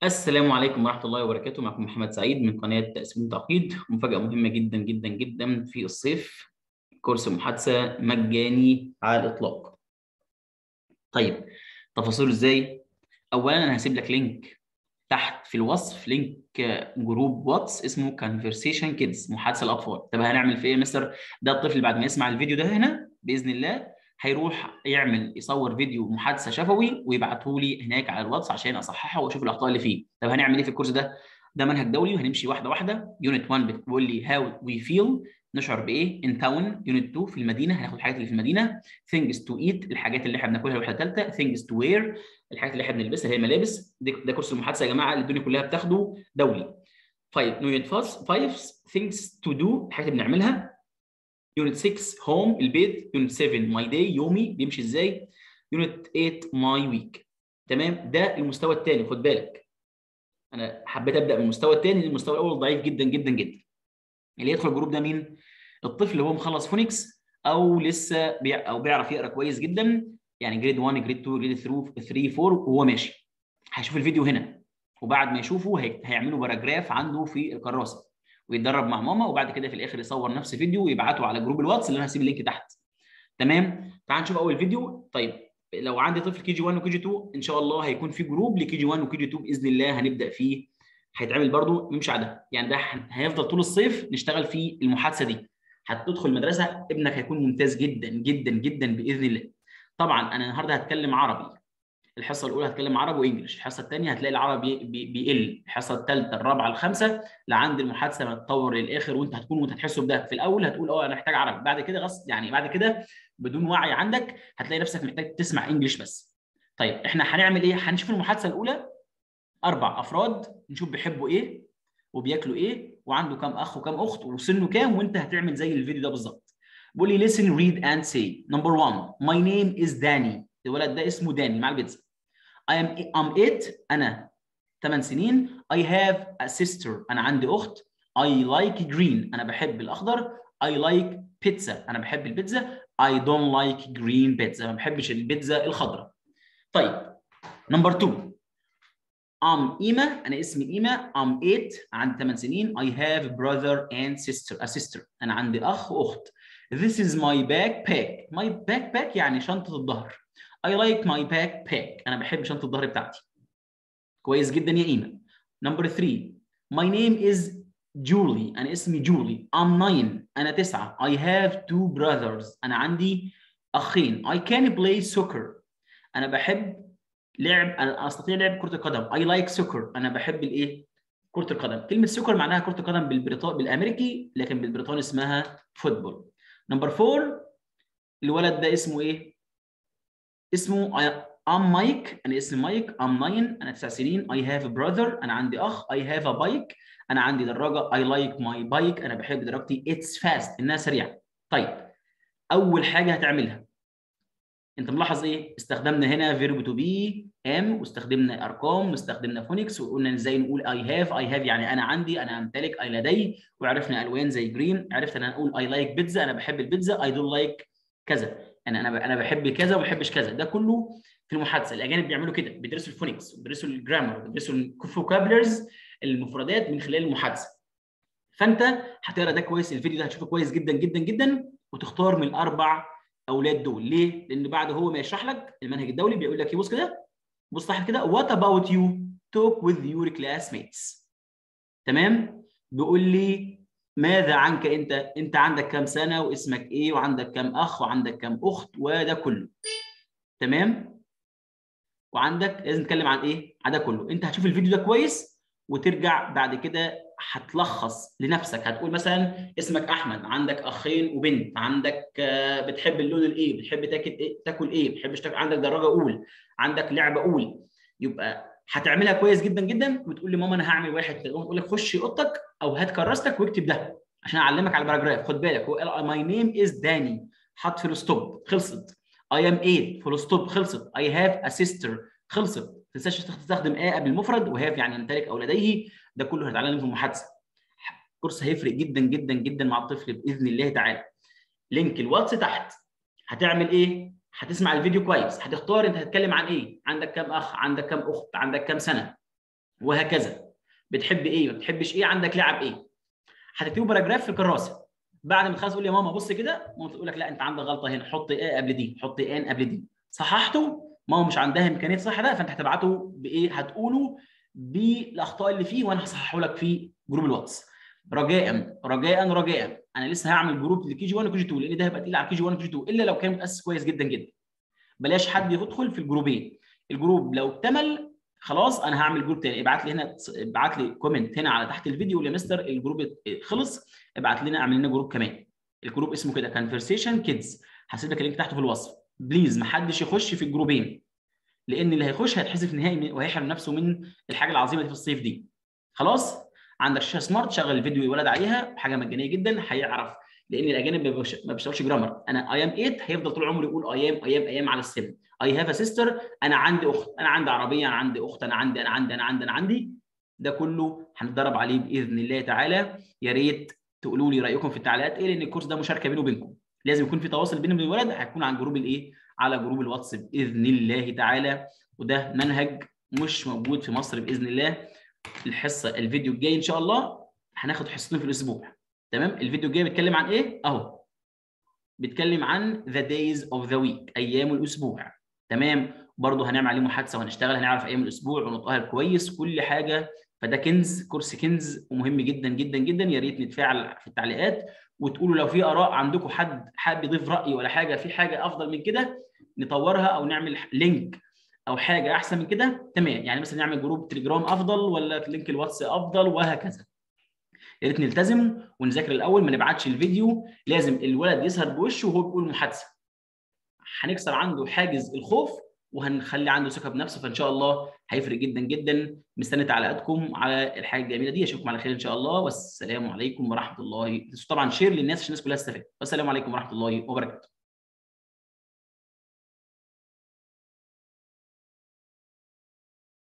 السلام عليكم ورحمة الله وبركاته معكم محمد سعيد من قناة تقسيم تعقيد مفاجأة مهمة جدا جدا جدا في الصيف كورس محادثة مجاني على الإطلاق طيب تفاصيله إزاي؟ أولا أنا هسيب لك لينك تحت في الوصف لينك جروب واتس اسمه كونفرسيشن كيدز محادثة الأطفال طب هنعمل في إيه يا مستر؟ ده الطفل بعد ما يسمع الفيديو ده هنا بإذن الله هيروح يعمل يصور فيديو محادثه شفوي ويبعته لي هناك على الواتس عشان اصححه واشوف الاخطاء اللي فيه طب هنعمل ايه في الكورس ده ده منهج دولي وهنمشي واحده واحده يونت 1 بتقول لي هاو وي فيل نشعر بايه ان تاون يونت 2 في المدينه هناخد الحاجات اللي في المدينه ثينجز تو ايت الحاجات اللي احنا بناكلها الوحده الثالثه ثينجز تو وير الحاجات اللي احنا بنلبسها اللي هي الملابس ده كورس المحادثه يا جماعه اللي الدنيا كلها بتاخده دولي طيب يونت 5 ثينجز تو دو الحاجات اللي بنعملها يونت 6 هوم البيت يونت 7 ماي داي يومي بيمشي ازاي يونت 8 ماي ويك تمام ده المستوى الثاني خد بالك انا حبيت ابدا من المستوى الثاني المستوى الاول ضعيف جدا جدا جدا اللي يدخل الجروب ده مين الطفل اللي هو مخلص فونكس او لسه بيع او بيعرف يقرا كويس جدا يعني جريد 1 جريد 2 جريد 3 4 وهو ماشي هيشوف الفيديو هنا وبعد ما يشوفه هيعملوا باراجراف عنده في الكراسه ويتدرب مع ماما وبعد كده في الاخر يصور نفس فيديو ويبعته على جروب الواتس اللي انا هسيب اللينك تحت تمام تعال نشوف اول فيديو طيب لو عندي طفل كي جي 1 وكي جي 2 ان شاء الله هيكون في جروب لكي جي 1 وكي جي 2 باذن الله هنبدا فيه هيتعمل برده مش عاده يعني ده هيفضل طول الصيف نشتغل في المحادثه دي هتدخل مدرسه ابنك هيكون ممتاز جدا جدا جدا باذن الله طبعا انا النهارده هتكلم عربي الحصه الاولى هتكلم عربي وانجلش الحصه الثانيه هتلاقي العربي بيقل الحصه الثالثه الرابعه الخامسه لعند المحادثه ما تتطور للاخر وانت هتكون وانت هتحسه بده في الاول هتقول اه انا محتاج عربي بعد كده غصب يعني بعد كده بدون وعي عندك هتلاقي نفسك محتاج تسمع انجلش بس طيب احنا هنعمل ايه هنشوف المحادثه الاولى اربع افراد نشوف بيحبوا ايه وبياكلوا ايه وعنده كام اخ وكام اخت وسنه كام وانت هتعمل زي الفيديو ده بالظبط بيقول لي listen read and say number one my name is Danny الولد ده اسمه داني مع البيتزا I am I'm eight أنا 8 سنين I have a sister أنا عندي أخت I like green أنا بحب الأخضر I like pizza أنا بحب البيتزا I don't like green pizza ما بحبش البيتزا الخضراء طيب نمبر 2 I'm إيما أنا اسمي إيما I'm 8 عندي 8 سنين I have brother and sister a sister أنا عندي أخ وأخت This is my backpack my backpack يعني شنطة الظهر I like my backpack أنا بحب شنطة الظهر بتاعتي كويس جدا يا إيمان نمبر 3 My name is Julie أنا اسمي جولي I'm 9 أنا 9 I have two brothers أنا عندي أخين I can play soccer أنا بحب لعب أنا أستطيع لعب كرة القدم I like soccer أنا بحب الإيه؟ كرة القدم كلمة سوكر معناها كرة القدم بالبريطاني بالأمريكي لكن بالبريطاني اسمها فوتبول نمبر 4 الولد ده اسمه إيه؟ اسمه I'm مايك أنا اسمي مايك I'm 9 أنا 9 سنين I have a brother أنا عندي أخ I have a bike أنا عندي دراجة I like my bike أنا بحب دراجتي it's fast إنها سريعة طيب أول حاجة هتعملها أنت ملاحظ إيه؟ استخدمنا هنا verb to be am واستخدمنا أرقام واستخدمنا فونكس وقلنا إزاي نقول I have I have يعني أنا عندي أنا أمتلك I لدي وعرفنا ألوان زي جرين عرفت أنا أقول I like بيتزا أنا بحب البيتزا I don't like كذا انا انا انا بحب كذا وما بحبش كذا ده كله في المحادثه الاجانب بيعملوا كده بيدرسوا الفونكس بيدرسوا الجرامر بيدرسوا الفوكابلرز المفردات من خلال المحادثه فانت هتقرا ده كويس الفيديو ده هتشوفه كويس جدا جدا جدا وتختار من الاربع اولاد دول ليه لان بعد هو ما يشرح لك المنهج الدولي بيقول لك بص كده بص تحت كده وات اباوت يو توك وذ يور كلاسميتس تمام بيقول لي ماذا عنك انت؟ انت عندك كام سنه واسمك ايه وعندك كام اخ وعندك كام اخت وده كله. تمام؟ وعندك لازم نتكلم عن ايه؟ عن ده كله، انت هتشوف الفيديو ده كويس وترجع بعد كده هتلخص لنفسك هتقول مثلا اسمك احمد عندك اخين وبنت عندك بتحب اللون الايه بتحب تاكل ايه تاكل ايه بتحبش تاكل عندك دراجه قول عندك لعبه قول يبقى هتعملها كويس جدا جدا وتقول لي ماما انا هعمل واحد تقوم تقول لك خش اوضتك او هات كراستك واكتب ده عشان اعلمك على الباراجراف خد بالك هو ماي نيم از داني حط فول ستوب خلصت اي ام 8 فول ستوب خلصت اي هاف ا سيستر خلصت ما تنساش تستخدم ا قبل المفرد وهاف يعني يمتلك او لديه ده كله هتعلمه في المحادثه الكورس هيفرق جدا جدا جدا مع الطفل باذن الله تعالى لينك الواتس تحت هتعمل ايه هتسمع الفيديو كويس هتختار انت هتتكلم عن ايه عندك كام اخ عندك كام اخت عندك كام سنه وهكذا بتحب ايه ما بتحبش ايه عندك لعب ايه هتكتبوا باراجراف في الكراسه بعد ما تخلص تقول يا ماما بص كده ماما تقول لك لا انت عندك غلطه هنا حط ايه قبل دي حط ايه قبل دي صححته ماما مش عندها امكانيه تصحح ده فانت هتبعته بايه هتقوله بالاخطاء اللي فيه وانا هصححه لك في جروب الواتس رجاء رجاء رجاء انا لسه هعمل جروب لكي جي 1 وكي جي 2 لان ده هيبقى تقيل على كي جي 1 وكي جي 2 الا لو كان متاسس كويس جدا جدا بلاش حد يدخل في الجروبين الجروب لو اكتمل خلاص انا هعمل جروب تاني ابعت لي هنا ابعت لي كومنت هنا على تحت الفيديو يا مستر الجروب خلص ابعت لنا اعمل لنا جروب كمان الجروب اسمه كده كونفرسيشن كيدز هسيب لك اللينك تحته في الوصف بليز ما حدش يخش في الجروبين لان اللي هيخش هيتحذف نهائي وهيحرم نفسه من الحاجه العظيمه دي في الصيف دي خلاص عندك شاشه سمارت شغل الفيديو يولد عليها حاجه مجانيه جدا هيعرف لان الاجانب ما بيشتغلش جرامر انا اي ام 8 هيفضل طول عمره يقول اي ام اي ام اي ام على السن اي هاف ا سيستر انا عندي اخت انا عندي عربيه انا عندي اخت انا عندي انا عندي انا عندي انا عندي ده كله هنتدرب عليه باذن الله تعالى يا ريت تقولوا لي رايكم في التعليقات ايه لان الكورس ده مشاركه بيني وبينكم لازم يكون في تواصل بيني وبين الولد هيكون عن جروب الايه على جروب الواتس باذن الله تعالى وده منهج مش موجود في مصر باذن الله الحصه الفيديو الجاي ان شاء الله هناخد حصتين في الاسبوع تمام الفيديو الجاي بيتكلم عن ايه اهو بيتكلم عن the days of the week ايام الاسبوع تمام برضه هنعمل عليه محادثه وهنشتغل هنعرف ايام الاسبوع ونطقها كويس كل حاجه فده كنز كورس كنز ومهم جدا جدا جدا يا ريت نتفاعل في التعليقات وتقولوا لو في اراء عندكم حد حابب يضيف راي ولا حاجه في حاجه افضل من كده نطورها او نعمل لينك او حاجه احسن من كده تمام يعني مثلا نعمل جروب تليجرام افضل ولا لينك الواتس افضل وهكذا يا ريت نلتزم ونذاكر الاول ما نبعتش الفيديو لازم الولد يسهر بوشه وهو بيقول محادثه هنكسر عنده حاجز الخوف وهنخلي عنده ثقه بنفسه فان شاء الله هيفرق جدا جدا مستني تعليقاتكم على الحاجه الجميله دي اشوفكم على خير ان شاء الله والسلام عليكم ورحمه الله طبعا شير للناس عشان الناس كلها تستفاد والسلام عليكم ورحمه الله وبركاته